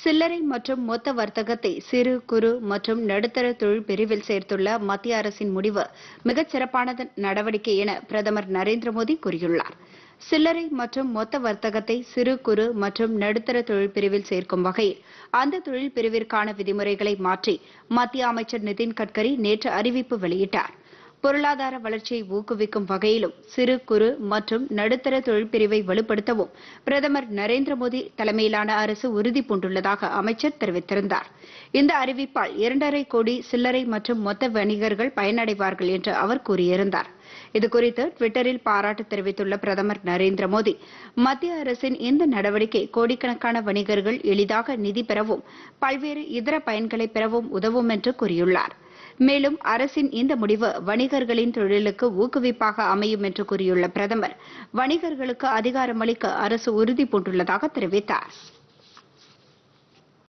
சில்லறை மற்றும் மொத்த வர்த்தகத்தை சிறு குறு மற்றும் நடுத்தர தொழில் பிரிவில் சேர்த்துள்ள மத்திய அரசின் முடிவு மிகச் சிறப்பான நடவடிக்கை என பிரதமர் நரேந்திர மோடி கூறியுள்ளார் சில்லறை மற்றும் மொத்த வர்த்தகத்தை சிறு குறு மற்றும் நடுத்தர தொழில் பிரிவில் சேர்க்கும் வகையில் அந்த தொழில் பிரிவிற்கான விதிமுறைகளை மாற்றி மத்திய அமைச்சர் நிதின் கட்கரி நேற்று அறிவிப்பு வெளியிட்டார் பொருளாதார வளர்ச்சியை ஊக்குவிக்கும் வகையிலும் சிறு குறு மற்றும் நடுத்தர தொழில் பிரிவை வலுப்படுத்தவும் பிரதமர் நரேந்திர மோடி தலைமையிலான அரசு உறுதி பூண்டுள்ளதாக அமைச்சர் தெரிவித்திருந்தார் இந்த அறிவிப்பால் இரண்டரை கோடி சில்லறை மற்றும் மொத்த வணிகர்கள் பயனடைவார்கள் என்று அவர் கூறியிருந்தார் இதுகுறித்து டுவிட்டரில் பாராட்டு தெரிவித்துள்ள பிரதமர் நரேந்திர மோடி மத்திய அரசின் இந்த நடவடிக்கை கோடிக்கணக்கான வணிகர்கள் எளிதாக நிதி பெறவும் பல்வேறு இதர பயன்களை பெறவும் உதவும் என்று கூறியுள்ளார் மேலும் அரசின் இந்த முடிவு வணிகர்களின் தொழிலுக்கு ஊக்குவிப்பாக அமையும் என்று கூறியுள்ள பிரதமர் வணிகர்களுக்கு அதிகாரமளிக்க அரசு உறுதி பூண்டுள்ளதாக தெரிவித்தார்